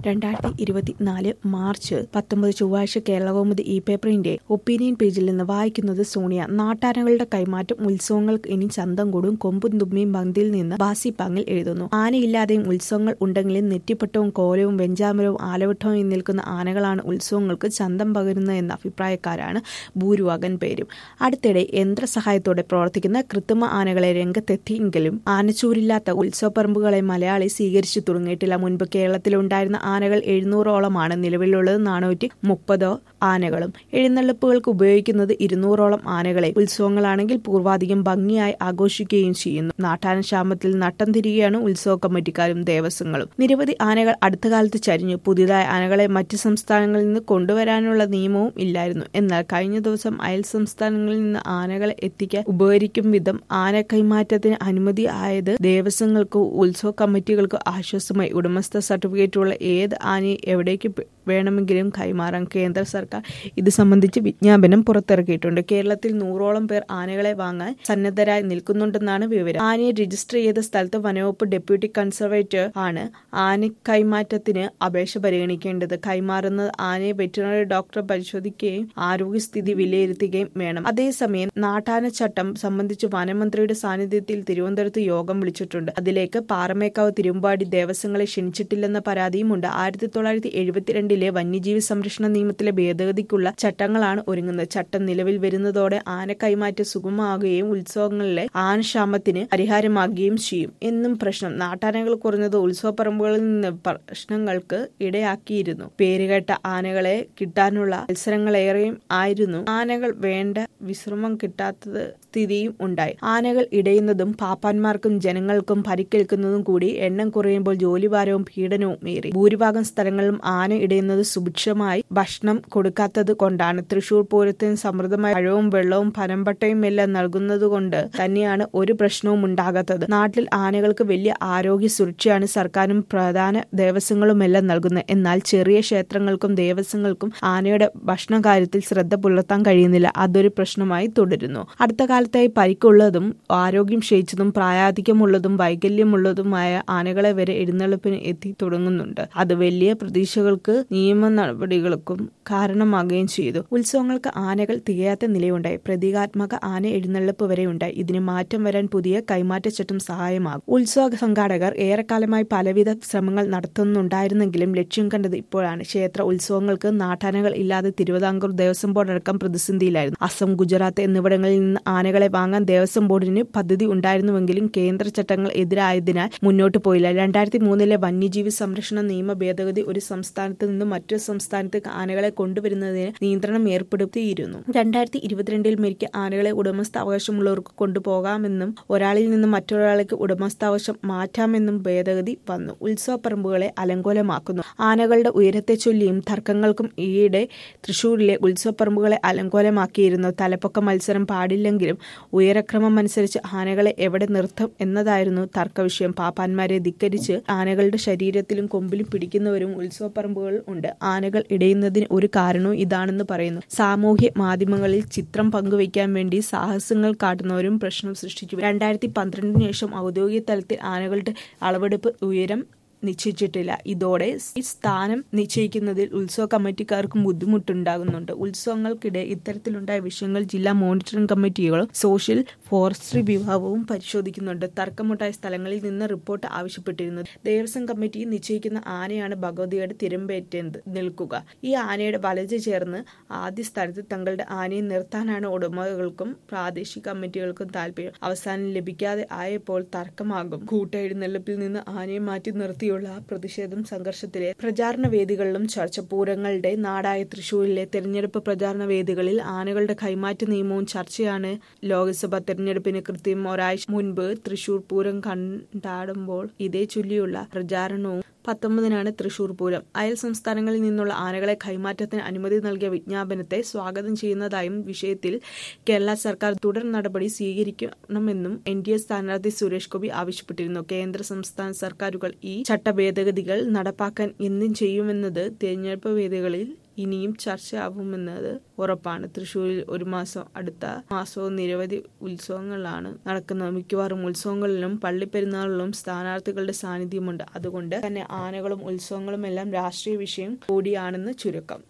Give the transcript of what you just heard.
രണ്ടായിരത്തി ഇരുപത്തിനാല് മാർച്ച് പത്തൊമ്പത് ചൊവ്വാഴ്ച കേരളകൗമുദി ഇ പേപ്പറിന്റെ ഒപ്പീനിയൻ പേജിൽ നിന്ന് വായിക്കുന്നത് സോണിയ നാട്ടാനകളുടെ കൈമാറ്റം ഉത്സവങ്ങൾക്ക് ഇനി ചന്തം കൂടും കൊമ്പും തുമ്മിയും പന്തിയിൽ നിന്ന് ബാസി പാങ്ങിൽ എഴുതുന്നു ആനയില്ലാതെയും ഉത്സവങ്ങൾ ഉണ്ടെങ്കിലും നെറ്റിപ്പട്ടവും കോലവും വെഞ്ചാമരവും ആലവട്ടവും നിൽക്കുന്ന ആനകളാണ് ഉത്സവങ്ങൾക്ക് ചന്തം പകരുന്നത് എന്ന അഭിപ്രായക്കാരാണ് ഭൂരിഭാഗം പേരും അടുത്തിടെ യന്ത്രസഹായത്തോടെ പ്രവർത്തിക്കുന്ന കൃത്രിമ ആനകളെ രംഗത്തെത്തിയെങ്കിലും ആനച്ചൂരില്ലാത്ത ഉത്സവപ്പറമ്പുകളെ മലയാളി സ്വീകരിച്ചു തുടങ്ങിയിട്ടില്ല മുൻപ് കേരളത്തിലുണ്ടായിരുന്ന ആനകൾ എഴുന്നൂറോളമാണ് നിലവിലുള്ളത് നാനൂറ്റി മുപ്പതോ ആനകളും എഴുന്നള്ളിപ്പുകൾക്ക് ഉപയോഗിക്കുന്നത് ഇരുന്നൂറോളം ആനകളെ ഉത്സവങ്ങളാണെങ്കിൽ പൂർവാധികം ഭംഗിയായി ആഘോഷിക്കുകയും ചെയ്യുന്നു നാട്ടാനക്ഷാമത്തിൽ നട്ടം തിരികെയാണ് ഉത്സവ കമ്മിറ്റിക്കാരും ദേവസ്വങ്ങളും നിരവധി ആനകൾ അടുത്ത കാലത്ത് ചരിഞ്ഞു പുതിയതായ ആനകളെ മറ്റ് സംസ്ഥാനങ്ങളിൽ നിന്ന് കൊണ്ടുവരാനുള്ള നിയമവും ഇല്ലായിരുന്നു എന്നാൽ കഴിഞ്ഞ ദിവസം അയൽ സംസ്ഥാനങ്ങളിൽ നിന്ന് ആനകളെ എത്തിക്കാൻ ഉപകരിക്കും വിധം ആന കൈമാറ്റത്തിന് അനുമതി ആയത് ദേവസ്വങ്ങൾക്കോ ഉത്സവ കമ്മിറ്റികൾക്കോ ആശ്വാസമായി ഉടമസ്ഥ സർട്ടിഫിക്കറ്റുള്ള ഏത് ആനയെ എവിടേക്ക് വേണമെങ്കിലും കൈമാറാൻ കേന്ദ്ര സർക്കാർ ഇത് സംബന്ധിച്ച് വിജ്ഞാപനം പുറത്തിറക്കിയിട്ടുണ്ട് കേരളത്തിൽ നൂറോളം പേർ ആനകളെ വാങ്ങാൻ സന്നദ്ധരായി നിൽക്കുന്നുണ്ടെന്നാണ് വിവരം ആനയെ രജിസ്റ്റർ ചെയ്ത സ്ഥലത്ത് വനവകുപ്പ് ഡെപ്യൂട്ടി കൺസർവേറ്റർ ആണ് ആന കൈമാറ്റത്തിന് അപേക്ഷ പരിഗണിക്കേണ്ടത് കൈമാറുന്നത് ആനയെ വെറ്റിനറി ഡോക്ടർ പരിശോധിക്കുകയും ആരോഗ്യസ്ഥിതി വിലയിരുത്തുകയും വേണം അതേസമയം നാട്ടാന ചട്ടം സംബന്ധിച്ച് വനമന്ത്രിയുടെ സാന്നിധ്യത്തിൽ തിരുവനന്തപുരത്ത് യോഗം വിളിച്ചിട്ടുണ്ട് അതിലേക്ക് പാറമേക്കാവ് തിരുമ്പാടി ദേവസ്വങ്ങളെ ക്ഷണിച്ചിട്ടില്ലെന്ന പരാതിയുമുണ്ട് ആയിരത്തി തൊള്ളായിരത്തി എഴുപത്തിരണ്ടിലെ വന്യജീവി സംരക്ഷണ നിയമത്തിലെ ഭേദഗതിക്കുള്ള ചട്ടങ്ങളാണ് ഒരുങ്ങുന്നത് ചട്ടം നിലവിൽ വരുന്നതോടെ ആന കൈമാറ്റം സുഗമമാകുകയും ഉത്സവങ്ങളിലെ ആനക്ഷാമത്തിന് പരിഹാരമാകുകയും ചെയ്യും എന്നും പ്രശ്നം നാട്ടാനകൾ കുറഞ്ഞത് ഉത്സവപ്പറമ്പുകളിൽ നിന്ന് പ്രശ്നങ്ങൾക്ക് ഇടയാക്കിയിരുന്നു പേരുകേട്ട ആനകളെ കിട്ടാനുള്ള മത്സരങ്ങളേറെയും ആയിരുന്നു ആനകൾ വേണ്ട വിശ്രമം കിട്ടാത്തത് സ്ഥിതിയും ഉണ്ടായി ആനകൾ ഇടയുന്നതും പാപ്പാന്മാർക്കും ജനങ്ങൾക്കും പരിക്കേൽക്കുന്നതും കൂടി എണ്ണം കുറയുമ്പോൾ ജോലിഭാരവും പീഡനവും ഏറി ഭൂരിഭാഗം സ്ഥലങ്ങളിലും ആന ഇടയുന്നത് സുഭിക്ഷമായി ഭക്ഷണം കൊടുക്കാത്തത് കൊണ്ടാണ് തൃശൂർ പൂരത്തിന് സമൃദ്ധമായ പഴവും വെള്ളവും പനമ്പട്ടയും എല്ലാം നൽകുന്നതുകൊണ്ട് തന്നെയാണ് ഒരു പ്രശ്നവും ഉണ്ടാകാത്തത് നാട്ടിൽ ആനകൾക്ക് വലിയ ആരോഗ്യ സുരക്ഷയാണ് സർക്കാരും പ്രധാന ദേവസ്വങ്ങളുമെല്ലാം നൽകുന്നത് എന്നാൽ ചെറിയ ക്ഷേത്രങ്ങൾക്കും ദേവസ്വങ്ങൾക്കും ആനയുടെ ഭക്ഷണ കാര്യത്തിൽ ശ്രദ്ധ പുലർത്താൻ കഴിയുന്നില്ല അതൊരു പ്രശ്നമായി തുടരുന്നു അടുത്ത കാലത്തായി പരിക്കുള്ളതും ആരോഗ്യം ക്ഷയിച്ചതും പ്രായാധിക്യമുള്ളതും വൈകല്യമുള്ളതുമായ ആനകളെ വരെ എഴുന്നള്ളിപ്പിന് എത്തി തുടങ്ങുന്നുണ്ട് അത് വലിയ പ്രതീക്ഷകൾക്ക് നിയമ നടപടികൾക്കും കാരണമാകുകയും ചെയ്തു ഉത്സവങ്ങൾക്ക് ആനകൾ തികയാത്ത നിലയുണ്ടായി പ്രതീകാത്മക ആന എഴുന്നള്ളിപ്പ് വരെ ഉണ്ടായി ഇതിന് മാറ്റം വരാൻ പുതിയ കൈമാറ്റച്ചട്ടം സഹായമാകും ഉത്സവ സംഘാടകർ ഏറെക്കാലമായി പലവിധ ശ്രമങ്ങൾ നടത്തുന്നുണ്ടായിരുന്നെങ്കിലും ലക്ഷ്യം കണ്ടത് ഇപ്പോഴാണ് ക്ഷേത്ര ഉത്സവങ്ങൾക്ക് നാട്ടാനകൾ ഇല്ലാതെ തിരുവിതാംകൂർ ദേവസ്വം ബോർഡ് അടക്കം പ്രതിസന്ധിയിലായിരുന്നു അസം ഗുജറാത്ത് എന്നിവിടങ്ങളിൽ നിന്ന് ആനകളെ വാങ്ങാൻ ദേവസ്വം ബോർഡിന് പദ്ധതി ഉണ്ടായിരുന്നുവെങ്കിലും കേന്ദ്ര ചട്ടങ്ങൾ എതിരായതിനാൽ മുന്നോട്ട് പോയില്ല രണ്ടായിരത്തി മൂന്നിലെ വന്യജീവി സംരക്ഷണ നിയമ ഭേദഗതി ഒരു സംസ്ഥാനത്ത് നിന്ന് മറ്റൊരു സംസ്ഥാനത്തേക്ക് ആനകളെ കൊണ്ടുവരുന്നതിന് നിയന്ത്രണം ഏർപ്പെടുത്തിയിരുന്നു രണ്ടായിരത്തി ഇരുപത്തിരണ്ടിൽ മരിക്ക ആനകളെ ഉടമസ്ഥാവകാശമുള്ളവർക്ക് കൊണ്ടുപോകാമെന്നും ഒരാളിൽ നിന്ന് മറ്റൊരാൾക്ക് ഉടമസ്ഥാവകാശം മാറ്റാമെന്നും ഭേദഗതി വന്നു ഉത്സവപ്പറമ്പുകളെ അലങ്കോലമാക്കുന്നു ആനകളുടെ ഉയരത്തെ ചൊല്ലിയും തർക്കങ്ങൾക്കും ഈയിടെ തൃശൂരിലെ ഉത്സവപ്പറമ്പുകളെ അലങ്കോലമാക്കിയിരുന്നു തലപ്പൊക്ക മത്സരം പാടില്ലെങ്കിലും ഉയരക്രമം അനുസരിച്ച് ആനകളെ എവിടെ നിർത്തും എന്നതായിരുന്നു തർക്കവിഷയം പാപ്പാന്മാരെ ധിക്കരിച്ച് ആനകളുടെ ശരീരത്തിലും കൊമ്പിലും പിടിക്കുന്നവരും ഉത്സവപ്പറമ്പുകൾ ഉണ്ട് ആനകൾ ഇടയുന്നതിന് ഒരു കാരണവും ഇതാണെന്ന് പറയുന്നു സാമൂഹ്യ മാധ്യമങ്ങളിൽ ചിത്രം പങ്കുവയ്ക്കാൻ വേണ്ടി സാഹസങ്ങൾ കാട്ടുന്നവരും പ്രശ്നം സൃഷ്ടിച്ചു രണ്ടായിരത്തി പന്ത്രണ്ടിന് ശേഷം ഔദ്യോഗിക തലത്തിൽ ആനകളുടെ അളവെടുപ്പ് ഉയരം നിശ്ചയിച്ചിട്ടില്ല ഇതോടെ ഈ സ്ഥാനം നിശ്ചയിക്കുന്നതിൽ ഉത്സവ കമ്മിറ്റിക്കാർക്കും ബുദ്ധിമുട്ടുണ്ടാകുന്നുണ്ട് ഉത്സവങ്ങൾക്കിടെ ഇത്തരത്തിലുണ്ടായ വിഷയങ്ങൾ ജില്ലാ മോണിറ്ററിംഗ് കമ്മിറ്റികളും സോഷ്യൽ ഫോറസ്ട്രി വിഭാഗവും പരിശോധിക്കുന്നുണ്ട് തർക്കമുണ്ടായ സ്ഥലങ്ങളിൽ നിന്ന് റിപ്പോർട്ട് ആവശ്യപ്പെട്ടിരുന്നു ദേവസ്വം കമ്മിറ്റി നിശ്ചയിക്കുന്ന ആനയാണ് ഭഗവതിയുടെ തിരമ്പേറ്റത് നിൽക്കുക ഈ ആനയുടെ വലത് ചേർന്ന് ആദ്യ സ്ഥാനത്ത് തങ്ങളുടെ ആനയെ നിർത്താനാണ് ഉടമകൾക്കും പ്രാദേശിക കമ്മിറ്റികൾക്കും താല്പര്യം അവസാനം ലഭിക്കാതെ ആയപ്പോൾ തർക്കമാകും കൂട്ടെഴുന്നള്ളിപ്പിൽ നിന്ന് ആനയെ മാറ്റി നിർത്തി ഉള്ള പ്രതിഷേധം സംഘർഷത്തിലെ പ്രചാരണ വേദികളിലും ചർച്ച പൂരങ്ങളുടെ നാടായ തൃശൂരിലെ തെരഞ്ഞെടുപ്പ് പ്രചാരണ വേദികളിൽ ആനകളുടെ കൈമാറ്റ നിയമവും ചർച്ചയാണ് ലോക്സഭ തെരഞ്ഞെടുപ്പിന് കൃത്യം ഒരാഴ്ച മുൻപ് തൃശൂർ പൂരം കണ്ടാടുമ്പോൾ ഇതേ ചൊല്ലിയുള്ള പ്രചാരണവും പത്തൊമ്പതിനാണ് തൃശൂർ പൂരം അയൽ സംസ്ഥാനങ്ങളിൽ നിന്നുള്ള ആനകളെ കൈമാറ്റത്തിന് അനുമതി നൽകിയ വിജ്ഞാപനത്തെ സ്വാഗതം ചെയ്യുന്നതായും വിഷയത്തിൽ കേരള സർക്കാർ തുടർ നടപടി സ്വീകരിക്കണമെന്നും എൻ ഡി എ സ്ഥാനാർത്ഥി സുരേഷ് ഗോപി ആവശ്യപ്പെട്ടിരുന്നു കേന്ദ്ര സംസ്ഥാന സർക്കാരുകൾ ഈ ചട്ടഭേദഗതികൾ നടപ്പാക്കാൻ എന്തും ചെയ്യുമെന്നത് തെരഞ്ഞെടുപ്പ് വേദികളിൽ ഇനിയും ചർച്ചയാവുമെന്നത് ഉറപ്പാണ് തൃശ്ശൂരിൽ ഒരു മാസം അടുത്ത മാസവും നിരവധി ഉത്സവങ്ങളാണ് നടക്കുന്നത് മിക്കവാറും ഉത്സവങ്ങളിലും പള്ളിപ്പെരുന്നാളിലും സ്ഥാനാർത്ഥികളുടെ സാന്നിധ്യമുണ്ട് അതുകൊണ്ട് തന്നെ ആനകളും ഉത്സവങ്ങളും എല്ലാം രാഷ്ട്രീയ വിഷയം കൂടിയാണെന്ന് ചുരുക്കം